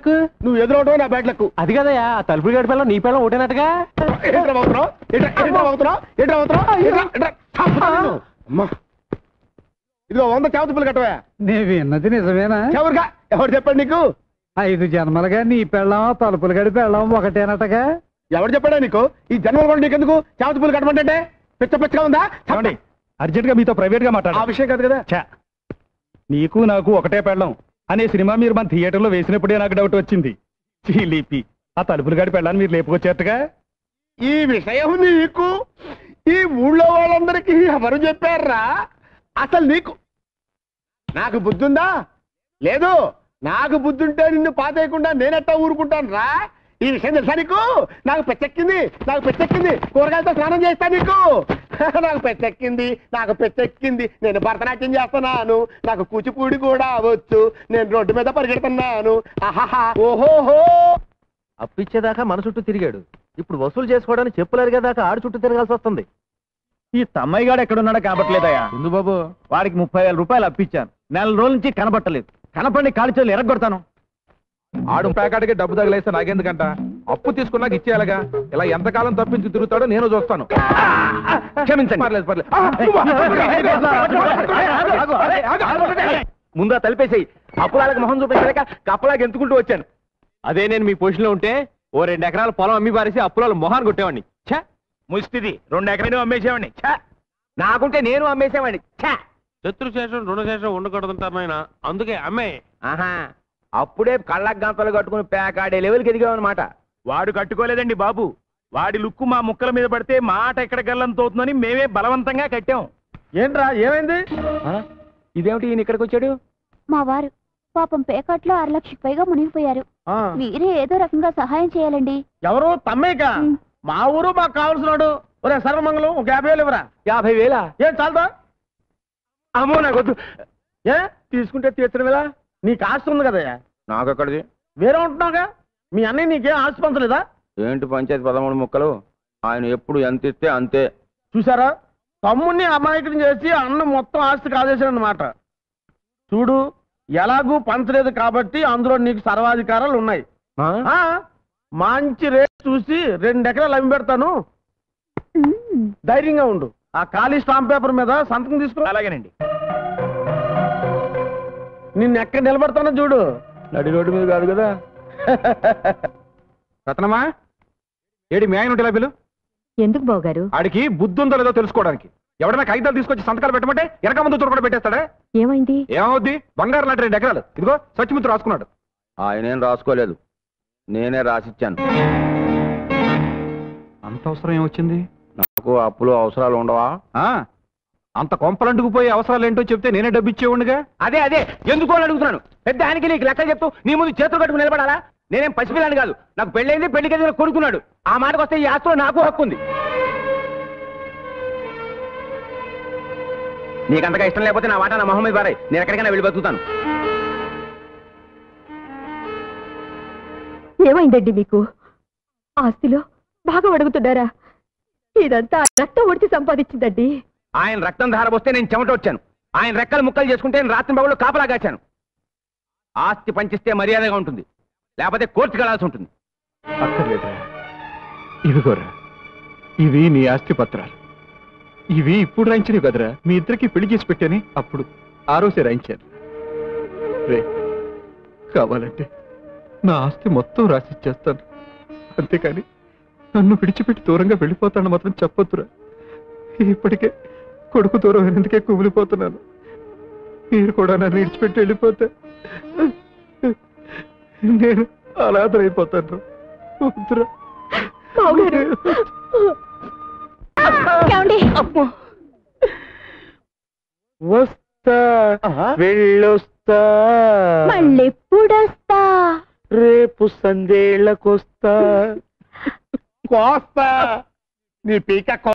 నువ్వు ఎదురవటం నా బ్యాట్లకు అది కదయ్యా ఆ తలుపులు గడి పిల్లలు నీ పిల్లలు ఒకటేనట్టుగా ఏంట్రా బాగుతున్నావు ఏంట్రా ఏంట్రా బాగుతున్నావు ఏంట్రా బాగుతున్నావు ఏంట్రా ఏంట్రా చంపుతా నిన్ను. అమ్మా ఇదిగో వంద చేపతులు కట్టవా నీ విన్నది నిజమేనా ఎవరుగా ఎవరు చెప్పండి నీకు ఐదు జన్మలుగా నీ పెళ్ళం తలుపులు గడి పెళ్ళం ఒకటేనటగా ఎవరు చెప్పాడా నీకు ఈ జన్మలు కూడా నీకెందుకు చేపతులు కట్టమంటే పిచ్చ పిచ్చగా ఉందా చెప్పండి అర్జెంట్ గా మీతో ప్రైవేట్ గా ఆ మాట్లాడాలి విషయం కాదు కదా ఛా, నీకు నాకు ఒకటే పెళ్ళం అనే సినిమా మీరు మన థియేటర్లో వేసినప్పుడే నాకు డౌట్ వచ్చింది చీలిపి ఆ తలుపులు గడి పెళ్ళాన్ని మీరు లేపుకొచ్చేట్టుగా ఈ విషయం నీకు ఈ ఊళ్ళో వాళ్ళందరికీ ఎవరు చెప్పారా అసలు నీకు నాకు బుద్ధి ఉందా లేదు నాకు బుద్ధి ఉంటే నిన్ను పాతేయకుండా నేనెట్టా ఊరుకుంటాను రా ఈ విషయం తెలుసా నీకు నాకు పెచ్చెక్కింది నాకు పెచ్చెక్కింది కూరగాయలతో స్నానం చేస్తా నీకు నాకు పెచ్చెక్కింది నాకు పెచ్చెక్కింది నేను భరతనాట్యం చేస్తున్నాను నాకు కూచిపూడి కూడా వచ్చు నేను రోడ్డు మీద పరిగెడుతున్నాను ఆహాహా ఓహోహో అప్పిచ్చేదాకా మన చుట్టూ తిరిగాడు ఇప్పుడు వసూలు చేసుకోవడానికి చెప్పులు అరిగేదాకా ఆడు చుట్టూ తిరగాల్సి వస్తుంది ఈ తమ్మయ్య గాడు ఎక్కడున్నాడో కాబట్టలేదయ్యా ముందు బాబు వాడికి ముప్పై వేల రూపాయలు అప్పించాను నెల రోజుల నుంచి కనబట్టలేదు కనపడి కాలి చేతులు ఎరగొడతాను ఆడు ప్యాకాడికి డబ్బు తగిలేస్తే నాకెందుకంట అప్పు తీసుకున్నాక ఇచ్చేయాలగా ఇలా ఎంతకాలం తప్పించి తిరుగుతాడో నేను చూస్తాను క్షమించండి పర్లేదు పర్లేదు ఆ, నువ్వు- ముందు తలిపేసాయి అప్పులాలకు మొహం చూపించలేక కప్పలాగా ఎంతుకుంటూ వచ్చాను అదే నేను మీ పొజిషన్లో ఉంటే ఓ రెండు ఎకరాల పొలం అమ్మి పారేసి అప్పులాలు మొహాన్ని కొట్టేవాడిని ఛా ముష్టిది రెండు ఎకరైనా అమ్మేసేవాడిని ఛా! నాకుంటే నేను అమ్మేసేవాడిని ఛా శత్రుశేషం రుణశేషం ఉండకూడదంటారు నాయన అందుకే అమ్మే ఆహా అప్పుడే కళ్ళకు గంతలు కట్టుకుని పేకాడే లెవెల్కి ఎదిగామన్నమాట వాడు కట్టుకోలేదండి బాబు వాడి లుక్కు మా ముక్కల మీద పడితే మాట ఎక్కడ గల్లంతవుతుందని మేమే బలవంతంగా కట్టాం ఏంట్రా ఏమైంది ఇదేమిటి ఈయన ఇక్కడికి వచ్చాడు మా వారు పాపం పేకాట్లో అర లక్షకి పైగా మునిగిపోయారు మీరే ఏదో రకంగా సహాయం చేయాలండి ఎవరు తమ్మేక ఉమ్. మా ఊరు మాకు కావాల్సినాడు ఒరే సర్వమంగళం ఒక యాభై వేలు ఇవ్వరా యాభై వేల ఏం చాలదా అమ్మో నాకొద్దు ఏ తీసుకుంటే తీర్చడం ఎలా నీకు ఆస్తి ఉంది కదా నాకు అక్కడిది వేరే ఉంటున్నావుగా మీ అన్నయ్య నీకేం ఆస్తి పంచలేదా ఏంటి పంచాయతీ పదమూడు ముక్కలు ఆయన ఎప్పుడు ఎంత ఇస్తే అంతే చూసారా తమ్ముడిని అమాయకుని చేసి అన్న మొత్తం ఆస్తి కాజేశాడు అనమాట చూడు ఎలాగూ పంచలేదు కాబట్టి అందులో నీకు సర్వాధికారాలు ఉన్నాయి ఆ? ఆ మంచి రేట్ చూసి రెండు ఎకరాలు అమ్మి పెడతాను మ్మ్. ధైర్యంగా ఉండు ఆ ఖాళీ స్టాంప్ పేపర్ మీద సంతకం తీసుకో అలాగేనండి నిన్ను ఎక్కడ నిలబడతానో చూడు నడి రోడ్డు మీద కాదు కదా రత్నమా ఏడి మీ ఆయన ఉంటే ఇలా పిలు ఎందుకు బావగారు ఆడికి బుద్ధి ఉందో లేదో తెలుసుకోవడానికి ఎవడైనా కాగితాలు తీసుకొచ్చి సంతకాలు పెట్టమంటే వెనక ముందు కూడా పెట్టేస్తాడా ఏమైంది ఏమవుద్ది బంగారు లాంటి రెండు ఎకరాలు ఇదిగో సచ్చిమిత్రు రాసుకున్నాడు ఆయనేం రాసుకోలేదు నేనే రాసిచ్చాను అంత అవసరం ఏమొచ్చింది నాకు అప్పులు అవసరాలు ఉండవా ఆ అంత కొంపలంటుకుపోయే అవసరాలు ఏంటో చెప్తే నేనే డబ్బు ఇచ్చేవాడిగా అదే అదే ఎందుకో అని అడుగుతున్నాను పెద్ద ఆయనకి నీకు లెక్క చెప్తూ నీ ముందు చేతులు కట్టుకుని నిలబడాలా నేనేం పసిపిల్లాని కాదు నాకు పెళ్ళైంది పెళ్లికి ఎదిగిన కొడుకున్నాడు ఆ మాటకు వస్తే ఈ ఆస్తిలో నాకు హక్కు ఉంది నీకంతగా ఇష్టం లేకపోతే నా మాట నా మొహం మీద పారాయి నేను ఎక్కడికైనా వెళ్ళి బతుకుతాను ఏమైందండి మీకు ఆస్తిలో బాగా అడుగుతున్నారా ఇదంతా రక్తం ఒడిచి సంపాదించిందండి ఆయన రక్తం ధారపోస్తే నేను చెమట వచ్చాను ఆయన రెక్కలు ముక్కలు చేసుకుంటే నేను రాత్రి బాబులు కాపలా కాచాను ఆస్తి పంచిస్తే మర్యాదగా ఉంటుంది లేకపోతే కోర్టుకు వెళ్ళాల్సి ఉంటుంది అక్కర్లేదురా ఇదిగోరా ఇవి నీ ఆస్తి పత్రాలు ఇవి ఇప్పుడు రాయించినవి కదరా మీ ఇద్దరికి పెళ్లి చేసి పెట్టాని అప్పుడు ఆ రోజే రాయించాను రే కావాలంటే నా ఆస్తి మొత్తం రాసిచ్చేస్తాను అంతేకాని నన్ను విడిచిపెట్టి దూరంగా వెళ్ళిపోతాను మాత్రం చెప్పొద్దురా ఇప్పటికే కొడుకు దూరం అయినందుకే కుమిలిపోతున్నాను మీరు కూడా నన్ను విడిచిపెట్టి వెళ్ళిపోతే నేను అనాథరైపోతాను వద్దురా ఏమండి వస్తా వెళ్ళొస్తా మళ్ళెప్పుడొస్తా రేపు సందేళ్ళకొస్తా కోస్తా నీ పీక